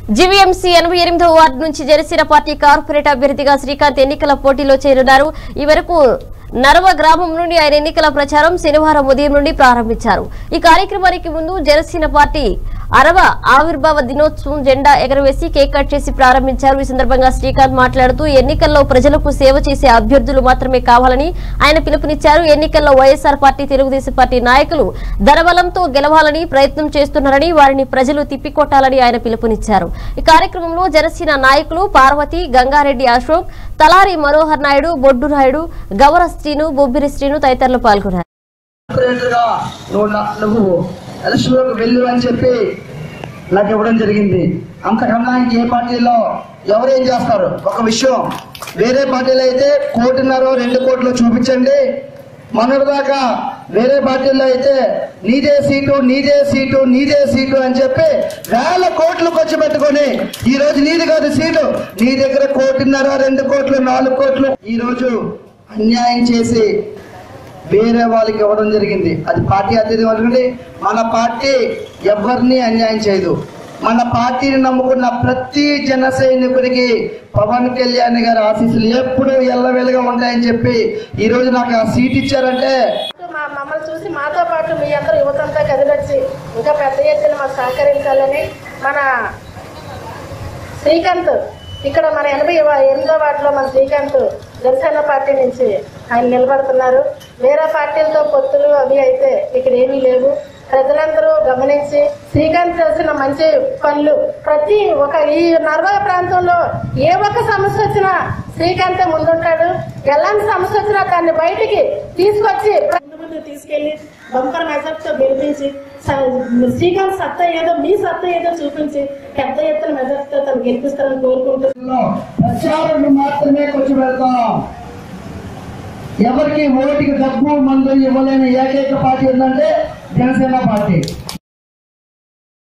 GVMC ఎనభై ఎనిమిదవ ward నుంచి జనసేన పార్టీ కార్పొరేట్ అభ్యర్థిగా శ్రీకాంత్ ఎన్నికల పోటీలో చేరున్నారు ఈ వరకు నరవ గ్రామం నుండి ఆయన ఎన్నికల ప్రచారం శనివారం ఉదయం నుండి ప్రారంభించారు ఈ కార్యక్రమానికి ముందు జనసేన పార్టీ అరవ ఆవిర్భావ దినోత్సవం జెండా ఎగరవేసి కేక్ కట్ చేసి ప్రారంభించారు ఈ సందర్భంగా శ్రీకాంత్ మాట్లాడుతూ ఎన్నికల్లో ప్రజలకు సేవ చేసే అభ్యర్థులు మాత్రమే కావాలని ఆయన పిలుపునిచ్చారు ఎన్నికల్లో వైఎస్ఆర్ పార్టీ తెలుగుదేశం పార్టీ నాయకులు ధనబలంతో గెలవాలని ప్రయత్నం చేస్తున్నారని వారిని ప్రజలు తిప్పికొట్టాలని ఆయన పిలుపునిచ్చారు ఈ కార్యక్రమంలో జనసేన నాయకులు పార్వతి గంగారెడ్డి అశోక్ తలారి మనోహర్ నాయుడు బొడ్డు నాయుడు గౌర శ్రీను బొబ్బిరి శ్రీను తదితరులు పాల్గొన్నారు గా నువ్వు నా- నువ్వు ఎలక్షన్లోకి వెళ్ళు అని చెప్పి నాకు ఇవ్వడం జరిగింది అంతకన్నా ఇంకే పార్టీలో ఎవరేం చేస్తారు ఒక విషయం వేరే పార్టీలో అయితే కోటిన్నర రెండు కోట్లు చూపించండి మొన్నటిదాకా వేరే పార్టీలో అయితే నీదే సీటు నీదే సీటు నీదే సీటు అని చెప్పి వేల కోట్లు ఖర్చు పెట్టుకొని ఈ రోజు నీది కాదు సీటు నీ దగ్గర కోటిన్నర రెండు కోట్లు నాలుగు కోట్లు ఈ రోజు అన్యాయం చేసి వేరే వాళ్ళకి ఇవ్వడం జరిగింది అది పార్టీ అత్యధికం అనుకోండి మన పార్టీ ఎవరిని అన్యాయం చేయదు మన పార్టీని నమ్ముకున్న ప్రతి జన సైనికుడికి పవన్ కళ్యాణ్ గారి ఆశీస్సులు ఎప్పుడు ఎల్లవేళగా ఉంటాయని చెప్పి ఈ రోజు నాకు ఆ సీట్ ఇచ్చారంటే మా మమ్మల్ని చూసి మాతో పాటు మీ అందరూ యువతంతా కదిలొచ్చి ఇంకా పెద్ద ఎత్తున మాకు సహకరించాలని మన శ్రీకాంత్ ఇక్కడ మన ఎనభై ఎనిమిదో వార్డులో మన శ్రీకాంత్ జనసేన పార్టీ నుంచి ఆయన నిలబడుతున్నారు వేరే పార్టీలతో పొత్తులు అవి అయితే ఇక్కడ ఏమీ లేవు ప్రజలందరూ గమనించి శ్రీకాంత్ చేసిన మంచి పనులు ప్రతి ఒక ఈ నర్వ ప్రాంతంలో ఏ ఒక్క సమస్య వచ్చినా శ్రీకాంతే ముందుంటాడు ఎలాంటి సమస్య వచ్చినా దాన్ని బయటికి తీసుకొచ్చి ముందు ముందు తీసుకెళ్లి బంపర్ మెజార్టీ తో గెలిపించి స- శ్రీకాంత్ సత్తా ఏదో మీ సత్తా ఏదో చూపించి పెద్ద ఎత్తున మెజార్టీతో తను గెలిపిస్తారని కోరుకుంటూ ప్రచారం మాత్రమే ఖర్చు పెడతాం ఎవరికి ఓటికి డబ్బు మందు ఇవ్వలేని ఏకైక పార్టీ ఏంటంటే జనసేన పార్టీ